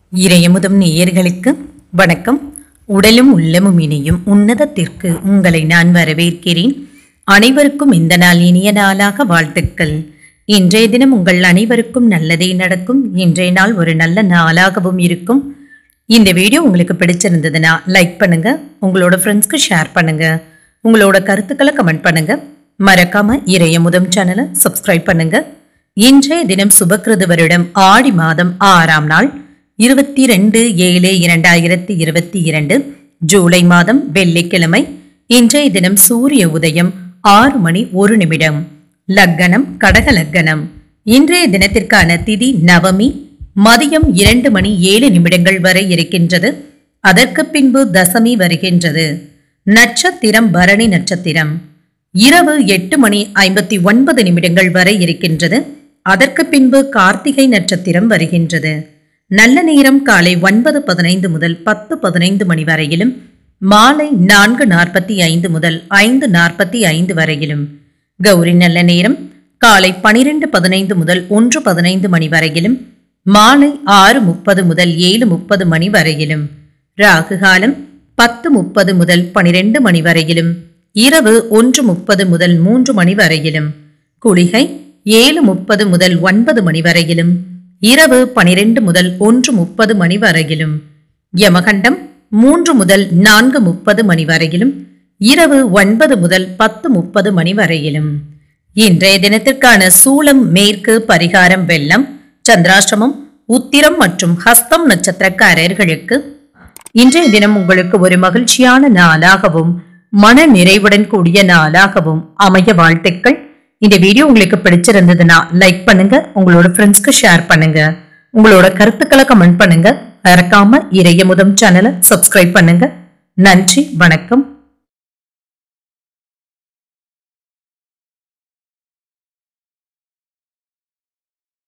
இறையமுதம் நேயர்களுக்கு வணக்கம் உடலும் உள்ளமும் இணையும் உன்னதத்திற்கு உங்களை நான் வரவேற்கிறேன் அனைவருக்கும் இந்த நாள் இனிய நாளாக வாழ்த்துக்கள் இன்றைய தினம் உங்கள் அனைவருக்கும் நல்லதே நடக்கும் இன்றைய நாள் ஒரு நல்ல நாளாகவும் இருக்கும் இந்த வீடியோ உங்களுக்கு பிடிச்சிருந்ததுன்னா லைக் பண்ணுங்க உங்களோட ஃப்ரெண்ட்ஸ்க்கு ஷேர் பண்ணுங்க உங்களோட கருத்துக்களை கமெண்ட் பண்ணுங்க மறக்காம இறையமுதம் சேனலை சப்ஸ்கிரைப் பண்ணுங்க இன்றைய தினம் சுபக்கிருது வருடம் ஆடி மாதம் ஆறாம் நாள் இருபத்தி ரெண்டு ஏழு இரண்டாயிரத்தி இருபத்தி இரண்டு ஜூலை மாதம் வெள்ளிக்கிழமை இன்றைய தினம் சூரிய உதயம் ஆறு மணி ஒரு நிமிடம் லக்கணம் கடக லக்கணம் இன்றைய தினத்திற்கான திதி நவமி மதியம் இரண்டு மணி ஏழு நிமிடங்கள் வரை இருக்கின்றது அதற்கு பின்பு தசமி வருகின்றது நட்சத்திரம் பரணி நட்சத்திரம் இரவு எட்டு மணி ஐம்பத்தி ஒன்பது நிமிடங்கள் வரை இருக்கின்றது அதற்கு பின்பு கார்த்திகை நட்சத்திரம் வருகின்றது நல்ல நேரம் காலை ஒன்பது பதினைந்து முதல் பத்து பதினைந்து மணி வரையிலும் மாலை நான்கு நாற்பத்தி ஐந்து முதல் ஐந்து நாற்பத்தி ஐந்து வரையிலும் கௌரி நல்ல நேரம் காலை பனிரெண்டு பதினைந்து முதல் ஒன்று பதினைந்து மணி வரையிலும் மாலை ஆறு முப்பது முதல் ஏழு முப்பது மணி வரையிலும் ராகு காலம் பத்து முப்பது முதல் பனிரெண்டு மணி வரையிலும் இரவு ஒன்று முப்பது முதல் மூன்று மணி வரையிலும் குளிகை ஏழு முப்பது முதல் ஒன்பது மணி வரையிலும் இரவு பனிரெண்டு முதல் ஒன்று முப்பது மணி வரையிலும் யமகண்டம் மூன்று முதல் நான்கு முப்பது மணி வரையிலும் இரவு ஒன்பது முதல் பத்து முப்பது மணி வரையிலும் இன்றைய தினத்திற்கான சூலம் மேற்கு பரிகாரம் வெள்ளம் சந்திராஷ்டமம் உத்திரம் மற்றும் ஹஸ்தம் நட்சத்திரக்காரர்களுக்கு இன்றைய தினம் உங்களுக்கு ஒரு மகிழ்ச்சியான நாளாகவும் மன நிறைவுடன் கூடிய நாளாகவும் அமைய வாழ்த்துக்கள் இந்த வீடியோ உங்களுக்கு பிடிச்சிருந்ததுன்னா லைக் பண்ணுங்க உங்களோட ஃப்ரெண்ட்ஸ்க்கு ஷேர் பண்ணுங்க உங்களோட கருத்துக்களை கமெண்ட் பண்ணுங்க மறக்காம இறைய முதம் சேனலை சப்ஸ்கிரைப் பண்ணுங்க நன்றி வணக்கம்